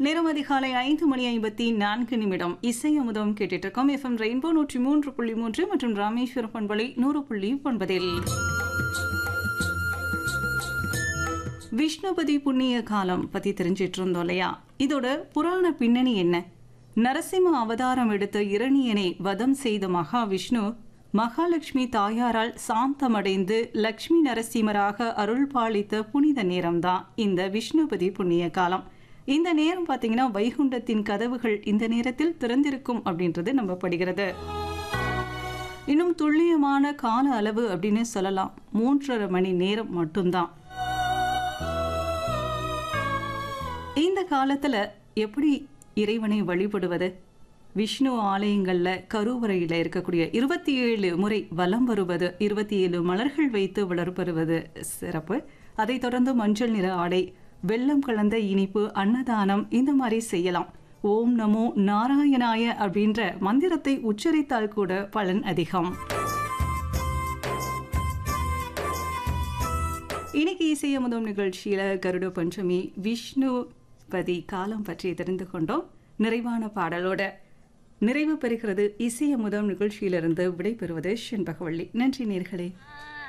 நேரம் அதிகாலை ஐந்து மணி ஐம்பத்தி நான்கு நிமிடம் இசை அமுதம் கேட்டுட்டு இருக்கோம் எஃப்எம் ரெயின்போ நூற்றி மூன்று புள்ளி மூன்று மற்றும் ராமேஸ்வரம் பண்பலை நூறு புள்ளி ஒன்பதில் விஷ்ணுபதி புண்ணிய காலம் பத்தி தெரிஞ்சிட்டு இருந்தோம் இல்லையா இதோட புராண பின்னணி என்ன நரசிம்ம அவதாரம் எடுத்த இரணியனை வதம் செய்த மகாவிஷ்ணு மகாலட்சுமி தாயாரால் சாந்தமடைந்து லக்ஷ்மி நரசிம்மராக அருள் பாலித்த புனித நேரம்தான் இந்த விஷ்ணுபதி புண்ணிய காலம் இந்த நேரம் பார்த்தீங்கன்னா வைகுண்டத்தின் கதவுகள் இந்த நேரத்தில் திறந்திருக்கும் அப்படின்றது நம்பப்படுகிறது இன்னும் துல்லியமான கால அளவு அப்படின்னு சொல்லலாம் மூன்றரை மணி நேரம் மட்டும்தான் இந்த காலத்துல எப்படி இறைவனை வழிபடுவது விஷ்ணு ஆலயங்கள்ல கருவறையில இருக்கக்கூடிய இருபத்தி ஏழு முறை வலம் வருவது இருபத்தி ஏழு மலர்கள் வைத்து வளர்ப்பெறுவது சிறப்பு அதைத் தொடர்ந்து மஞ்சள் நிற ஆடை வெள்ளம் கலந்த இனிப்பு அன்னதானம் இந்த மாதிரி செய்யலாம் ஓம் நமோ நாராயணாய அப்படின்ற மந்திரத்தை உச்சரித்தால் கூட பலன் அதிகம் இன்னைக்கு இசைய முதம் நிகழ்ச்சியில கருட பஞ்சமி விஷ்ணுபதி காலம் பற்றி தெரிந்து கொண்டோம் நிறைவான பாடலோட நிறைவு பெறுகிறது இசைய முதம் நிகழ்ச்சியிலிருந்து விடைபெறுவது செண்பகவள்ளி நன்றி நேர்களே